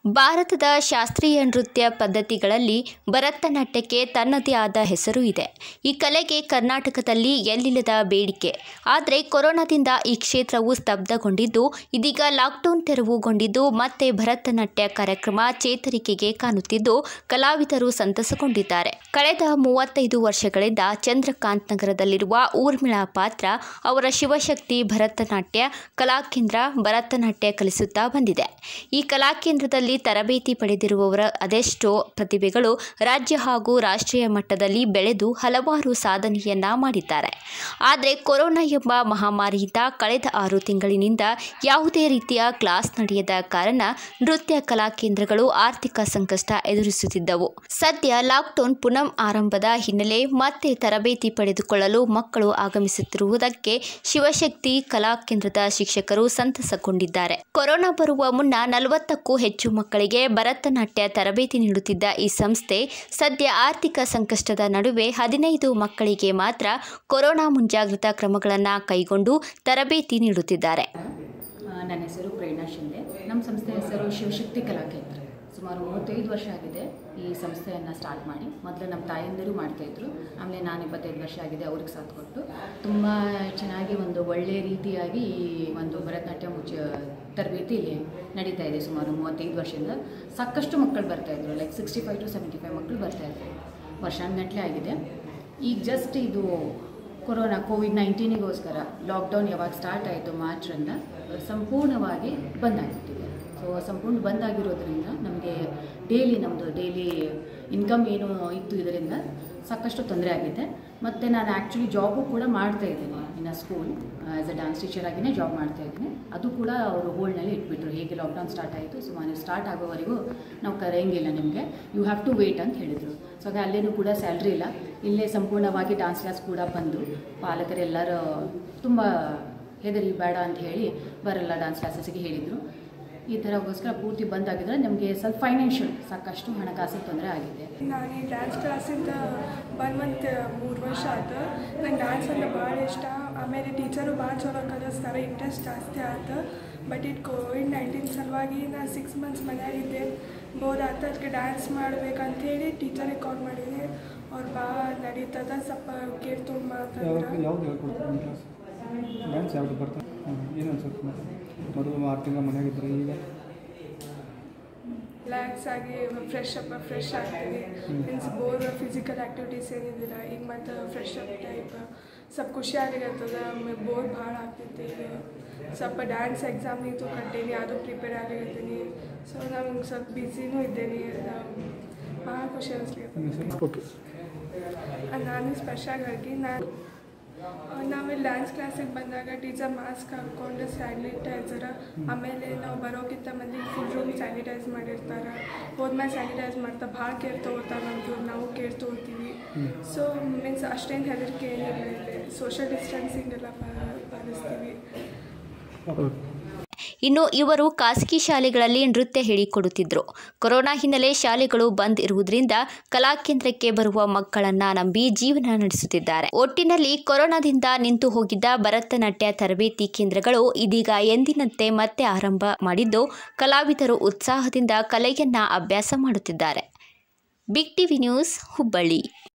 ಭಾರತದ ಶಾಸ್ತ್ರೀಯ ನೃತ್ಯ ಪದ್ಧತಿಗಳಲ್ಲಿ ಭರತನಾಟ್ಯಕ್ಕೆ ತನ್ನದೇ ಆದ ಹೆಸರು ಇದೆ ಈ ಕಲೆಗೆ ಕರ್ನಾಟಕದಲ್ಲಿ ಎಲ್ಲಿಲ್ಲದ ಬೇಡಿಕೆ ಆದರೆ ಕೊರೋನಾದಿಂದ ಈ ಕ್ಷೇತ್ರವು ಸ್ತಬ್ಧಗೊಂಡಿದ್ದು ಇದೀಗ ಲಾಕ್ಡೌನ್ ತೆರವುಗೊಂಡಿದ್ದು ಮತ್ತೆ ಭರತನಾಟ್ಯ ಕಾರ್ಯಕ್ರಮ ಚೇತರಿಕೆಗೆ ಕಾಣುತ್ತಿದ್ದು ಕಲಾವಿದರು ಸಂತಸಗೊಂಡಿದ್ದಾರೆ ಕಳೆದ ಮೂವತ್ತೈದು ವರ್ಷಗಳಿಂದ ಚಂದ್ರಕಾಂತ್ ನಗರದಲ್ಲಿರುವ ಊರ್ಮಿಳಾ ಪಾತ್ರ ಅವರ ಶಿವಶಕ್ತಿ ಭರತನಾಟ್ಯ ಕಲಾಕೇಂದ್ರ ಭರತನಾಟ್ಯ ಕಲಿಸುತ್ತಾ ಬಂದಿದೆ ಈ ಕಲಾಕೇಂದ್ರದಲ್ಲಿ ತರಬೇತಿ ಪಡೆದಿರುವವರ ಅದೆಷ್ಟೋ ಪ್ರತಿಭೆಗಳು ರಾಜ್ಯ ಹಾಗೂ ರಾಷ್ಟ್ರೀಯ ಮಟ್ಟದಲ್ಲಿ ಬೆಳೆದು ಹಲವಾರು ಸಾಧನೆಯನ್ನ ಮಾಡಿದ್ದಾರೆ ಆದರೆ ಕೊರೋನಾ ಎಂಬ ಮಹಾಮಾರಿಯಿಂದ ಕಳೆದ ಆರು ತಿಂಗಳಿನಿಂದ ಯಾವುದೇ ರೀತಿಯ ಕ್ಲಾಸ್ ನಡೆಯದ ಕಾರಣ ನೃತ್ಯ ಕಲಾಕೇಂದ್ರಗಳು ಆರ್ಥಿಕ ಸಂಕಷ್ಟ ಎದುರಿಸುತ್ತಿದ್ದವು ಸದ್ಯ ಲಾಕ್ಡೌನ್ ಪುನಃ ಆರಂಭದ ಹಿನ್ನೆಲೆ ಮತ್ತೆ ತರಬೇತಿ ಪಡೆದುಕೊಳ್ಳಲು ಮಕ್ಕಳು ಆಗಮಿಸುತ್ತಿರುವುದಕ್ಕೆ ಶಿವಶಕ್ತಿ ಕಲಾಕೇಂದ್ರದ ಶಿಕ್ಷಕರು ಸಂತಸಗೊಂಡಿದ್ದಾರೆ ಕೊರೋನಾ ಬರುವ ಮುನ್ನ ನಲವತ್ತಕ್ಕೂ ಹೆಚ್ಚು ಮಕ್ಕಳಿಗೆ ಭರತನಾಟ್ಯ ತರಬೇತಿ ನೀಡುತ್ತಿದ್ದ ಈ ಸಂಸ್ಥೆ ಸದ್ಯ ಆರ್ಥಿಕ ಸಂಕಷ್ಟದ ನಡುವೆ ಹದಿನೈದು ಮಕ್ಕಳಿಗೆ ಮಾತ್ರ ಕೊರೋನಾ ಮುಂಜಾಗ್ರತಾ ಕ್ರಮಗಳನ್ನು ಕೈಗೊಂಡು ತರಬೇತಿ ನೀಡುತ್ತಿದ್ದಾರೆ ಆ, ನನ್ನ ಹೆಸರು ಪ್ರೇರಣಾ ಶಿಂದೆ ನಮ್ಮ ಸಂಸ್ಥೆ ಹೆಸರು ಶಿವಶಕ್ತಿ ಕಲಾಕೇಂದ್ರ ಸುಮಾರು ಮೂವತ್ತೈದು ವರ್ಷ ಆಗಿದೆ ಈ ಸಂಸ್ಥೆಯನ್ನು ಸ್ಟಾರ್ಟ್ ಮಾಡಿ ಮೊದಲು ನಮ್ಮ ತಾಯಂದಿರು ಮಾಡ್ತಾಯಿದ್ರು ಆಮೇಲೆ ನಾನು ಇಪ್ಪತ್ತೈದು ವರ್ಷ ಆಗಿದೆ ಅವ್ರಿಗೆ ಸಾಥ್ ಕೊಟ್ಟು ತುಂಬ ಚೆನ್ನಾಗಿ ಒಂದು ಒಳ್ಳೆಯ ರೀತಿಯಾಗಿ ಈ ಒಂದು ಭರತನಾಟ್ಯ ಮುಚ್ಚ ತರಬೇತಿ ಇಲ್ಲಿ ನಡೀತಾ ಇದೆ ಸುಮಾರು ಮೂವತ್ತೈದು ವರ್ಷದಿಂದ ಸಾಕಷ್ಟು ಮಕ್ಕಳು ಬರ್ತಾಯಿದ್ರು like sixty five to seventy five ಮಕ್ಕಳು ಬರ್ತಾಯಿದ್ರು ವರ್ಷಾನುಗಟ್ಟಲೆ ಆಗಿದೆ ಈಗ ಜಸ್ಟ್ ಇದು ಕೊರೋನಾ ಕೋವಿಡ್ ನೈನ್ಟೀನಿಗೋಸ್ಕರ ಲಾಕ್ಡೌನ್ ಯಾವಾಗ ಸ್ಟಾರ್ಟ್ ಆಯಿತು ಮಾರ್ಚ್ರಿಂದ ಸಂಪೂರ್ಣವಾಗಿ ಬಂದಾಗ್ಬಿಟ್ಟಿದೆ ಸೊ ಸಂಪೂರ್ಣ ಬಂದಾಗಿರೋದ್ರಿಂದ ನಮಗೆ ಡೈಲಿ ನಮ್ಮದು ಡೈಲಿ ಇನ್ಕಮ್ ಏನು ಇತ್ತು ಇದರಿಂದ ಸಾಕಷ್ಟು ತೊಂದರೆ ಆಗಿದೆ ಮತ್ತು ನಾನು ಆ್ಯಕ್ಚುಲಿ ಜಾಬು ಕೂಡ ಮಾಡ್ತಾ ಇದ್ದೀನಿ ಇನ್ನು school as a dance teacher ಆಗಿನೇ ಜಾಬ್ ಮಾಡ್ತಾ ಇದ್ದೀನಿ ಅದು ಕೂಡ ಅವರು ಹೋಲ್ಡ್ನಲ್ಲಿ ಇಟ್ಬಿಟ್ರು ಹೇಗೆ ಲಾಕ್ಡೌನ್ ಸ್ಟಾರ್ಟ್ ಆಯಿತು ಸುಮಾರು ಸ್ಟಾರ್ಟ್ ಆಗೋವರೆಗೂ ನಾವು ಕರೆಯಂಗಿಲ್ಲ ನಿಮಗೆ ಯು ಹ್ಯಾವ್ ಟು ವೇಟ್ ಅಂತ ಹೇಳಿದರು ಸೊ ಹಾಗೆ ಅಲ್ಲೇನೂ ಕೂಡ ಸ್ಯಾಲ್ರಿ ಇಲ್ಲ ಇಲ್ಲೇ ಸಂಪೂರ್ಣವಾಗಿ ಡಾನ್ಸ್ ಕ್ಲಾಸ್ ಕೂಡ ಬಂದು ಪಾಲಕರೆಲ್ಲರೂ ತುಂಬ ಹೆದರಿ ಬೇಡ ಅಂತ ಹೇಳಿ ಬರಲ್ಲ ಡಾನ್ಸ್ ಕ್ಲಾಸಸ್ಗೆ ಹೇಳಿದರು ಈ ಥರಗೋಸ್ಕರ ಪೂರ್ತಿ ಬಂದಾಗಿದ್ರೆ ನಮಗೆ ಸ್ವಲ್ಪ ಫೈನಾನ್ಷಿಯಲ್ ಸಾಕಷ್ಟು ಹಣಕಾಸಿನ ತೊಂದರೆ ಆಗಿದೆ ನಾನು ಈ ಡ್ಯಾನ್ಸ್ ಕ್ಲಾಸಿಂದ ಬಂದು ಒಂದು ಮೂರು ವರ್ಷ ಆಯ್ತು ನಂಗೆ ಡ್ಯಾನ್ಸ್ ಅಂದ್ರೆ ಭಾಳ ಇಷ್ಟ ಆಮೇಲೆ ಟೀಚರು ಭಾಳ ಚಲೋ ಕಲಿಸ್ತಾರೆ ಇಂಟ್ರೆಸ್ಟ್ ಜಾಸ್ತಿ ಆಯ್ತು ಬಟ್ ಇದು ಕೋವಿಡ್ ನೈನ್ಟೀನ್ ಸಲುವಾಗಿ ನಾನು ಸಿಕ್ಸ್ ಮಂತ್ಸ್ ಮನೆಯಾಗಿದ್ದೆ ಬೋರ್ ಆಯ್ತು ಅದಕ್ಕೆ ಡ್ಯಾನ್ಸ್ ಮಾಡ್ಬೇಕಂತೇಳಿ ಟೀಚರಿಗೆ ಕಾಲ್ ಮಾಡಿದೆ ಅವ್ರು ಭಾಳ ನಡೀತದ ಸ್ವಲ್ಪ ಕೇರ್ ತುಂಬ ಯಾವಾಗ ಯಾವ್ದು ಹೇಳ್ಕೊಡ್ತಾರೆ ಕ್ಲಾಸ್ ಡ್ಯಾನ್ಸ್ ಯಾವ್ದು ಬರ್ತಾರೆ ಹ್ಞೂ ಏನು ಅನ್ಸುತ್ತೆ ಮತ್ತೆ ಮೊದಲು ಆರು ತಿಂಗಳ ಮನೆಯಾಗಿದ್ದರೆ ಈಗ ರಿಲ್ಯಾಕ್ಸ್ ಆಗಿ ಫ್ರೆಶ್ ಅಪ್ ಫ್ರೆಶ್ ಆಗ್ತೀವಿ ಮೀನ್ಸ್ ಬೋರ್ ಫಿಸಿಕಲ್ ಆ್ಯಕ್ಟಿವಿಟೀಸ್ ಏನಿದಿಲ್ಲ ಈಗ ಮತ್ತು ಫ್ರೆಶ್ ಅಪ್ ಟೈಪ್ ಸ್ವಲ್ಪ ಖುಷಿಯಾಗಿರ್ತದೆ ಆಮೇಲೆ ಬೋರ್ ಭಾಳ ಆಗ್ತೈತಿ ಈಗ ಸ್ವಲ್ಪ ಡ್ಯಾನ್ಸ್ ಎಕ್ಸಾಮ್ ಇದು ಕಟ್ಟೀನಿ ಅದು ಪ್ರಿಪೇರ್ ಆಗಿರ್ತೀನಿ ಸೊ ನಮ್ಗೆ ಸ್ವಲ್ಪ ಬ್ಯುಸಿನೂ ಇದ್ದೇನೆ ಭಾಳ ಖುಷಿ ಅನಿಸ್ಲಿಕ್ಕೆ ಓಕೆ ನಾನು ಸ್ಪೆಷಲ್ ಆಗಿ ನಾನು ನಾವಿಲ್ಲಿ ಡ್ಯಾನ್ಸ್ ಕ್ಲಾಸಿಗೆ ಬಂದಾಗ ಟೀಚರ್ ಮಾಸ್ಕ್ ಹಾಕ್ಕೊಂಡು ಸ್ಯಾನಿಟೈಸರ್ ಆಮೇಲೆ ನಾವು ಬರೋಕ್ಕಿಂತ ಮಂದಿ ಫುಲ್ ರೂಮ್ ಸ್ಯಾನಿಟೈಸ್ ಮಾಡಿರ್ತಾರೆ ಹೋದ್ಮೇಲೆ ಸ್ಯಾನಿಟೈಸ್ ಮಾಡ್ತಾ ಭಾಳ ಕೇರ್ ತೊಗೋತಾರೆ ನಮ್ಮದು ನಾವು ಕೇರ್ ತೊಗೋತೀವಿ ಸೊ ಮೀನ್ಸ್ ಅಷ್ಟೇನು ಹೆದರಿಕೆ ಏನಿಲ್ಲ ಇಲ್ಲಿ ಸೋಷಿಯಲ್ ಡಿಸ್ಟೆನ್ಸಿಂಗ್ ಎಲ್ಲ ಪಾ- ಪಾಲಿಸ್ತೀವಿ ಇನ್ನು ಇವರು ಖಾಸಗಿ ಶಾಲೆಗಳಲ್ಲಿ ನೃತ್ಯ ಹೇಳಿಕೊಡುತ್ತಿದ್ದರು ಕೊರೋನಾ ಹಿನ್ನೆಲೆ ಶಾಲೆಗಳು ಬಂದ್ ಇರುವುದರಿಂದ ಕಲಾಕೇಂದ್ರಕ್ಕೆ ಬರುವ ಮಕ್ಕಳನ್ನ ನಂಬಿ ಜೀವನ ನಡೆಸುತ್ತಿದ್ದಾರೆ ಒಟ್ಟಿನಲ್ಲಿ ಕೊರೋನಾದಿಂದ ನಿಂತು ಹೋಗಿದ್ದ ಭರತನಾಟ್ಯ ತರಬೇತಿ ಕೇಂದ್ರಗಳು ಇದೀಗ ಎಂದಿನಂತೆ ಮತ್ತೆ ಆರಂಭ ಮಾಡಿದ್ದು ಕಲಾವಿದರು ಉತ್ಸಾಹದಿಂದ ಕಲೆಯನ್ನ ಅಭ್ಯಾಸ ಮಾಡುತ್ತಿದ್ದಾರೆ ಬಿಗ್ ಟಿವಿ ನ್ಯೂಸ್ ಹುಬ್ಬಳ್ಳಿ